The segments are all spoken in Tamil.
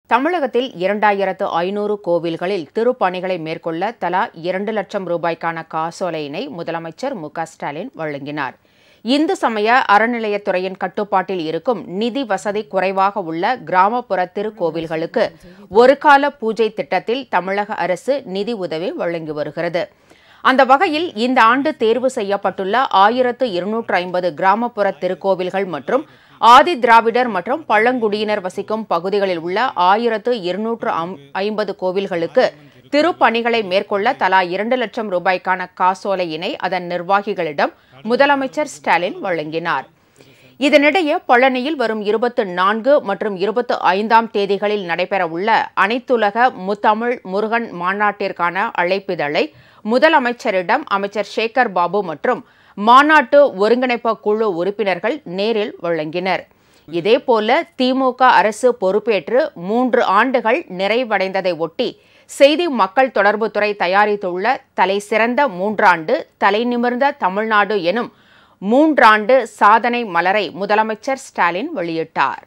தமிழகத்தில் இரண்டாயிரத்து ஐநூறு கோவில்களில் திருப்பணிகளை மேற்கொள்ள தலா இரண்டு லட்சம் ரூபாய்க்கான காசோலையினை முதலமைச்சர் மு க ஸ்டாலின் வழங்கினார் இந்து சமய அறநிலையத்துறையின் கட்டுப்பாட்டில் இருக்கும் நிதி வசதி குறைவாக உள்ள கிராமப்புற திருக்கோவில்களுக்கு ஒரு கால பூஜை திட்டத்தில் தமிழக அரசு நிதி உதவி வழங்கி வருகிறது அந்த வகையில் இந்த ஆண்டு தேர்வு செய்யப்பட்டுள்ள ஆயிரத்து இருநூற்று ஐம்பது கிராமப்புற திருக்கோவில்கள் மற்றும் ஆதி திராவிடர் மற்றும் பழங்குடியினர் வசிக்கும் பகுதிகளில் உள்ள ஆயிரத்து இருநூற்று ஐம்பது கோவில்களுக்கு திருப்பணிகளை மேற்கொள்ள தலா இரண்டு லட்சம் ரூபாய்க்கான காசோலையினை அதன் நிர்வாகிகளிடம் முதலமைச்சர் ஸ்டாலின் வழங்கினார் இதனிடையே பழனியில் வரும் இருபத்து நான்கு மற்றும் இருபத்து ஐந்தாம் தேதிகளில் நடைபெறவுள்ள அனைத்துலக முத்தமிழ் முருகன் மாநாட்டிற்கான அழைப்பிதழை முதலமைச்சரிடம் அமைச்சர் சேகர் பாபு மற்றும் மாநாட்டு ஒருங்கிணைப்பு குழு உறுப்பினர்கள் நேரில் வழங்கினர் இதேபோல திமுக அரசு பொறுப்பேற்று மூன்று ஆண்டுகள் நிறைவடைந்ததை ஒட்டி செய்தி மக்கள் தொடர்புத்துறை தயாரித்துள்ள தலை சிறந்த மூன்றாண்டு தலை நிமிர்ந்த தமிழ்நாடு எனும் மூன்றாண்டு சாதனை மலரை முதலமைச்சர் ஸ்டாலின் வெளியிட்டார்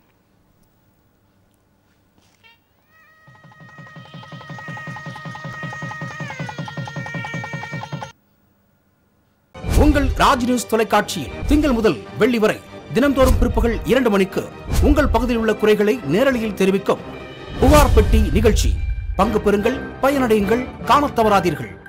உங்கள் ராஜ் நியூஸ் தொலைக்காட்சியில் திங்கள் முதல் வெள்ளி வரை தினம்தோறும் பிற்பகல் இரண்டு மணிக்கு உங்கள் பகுதியில் உள்ள குறைகளை நேரலையில் தெரிவிக்கும் புகார் பெட்டி நிகழ்ச்சி பங்கு பெறுங்கள் பயனடையுங்கள் காணத் தவறாதீர்கள்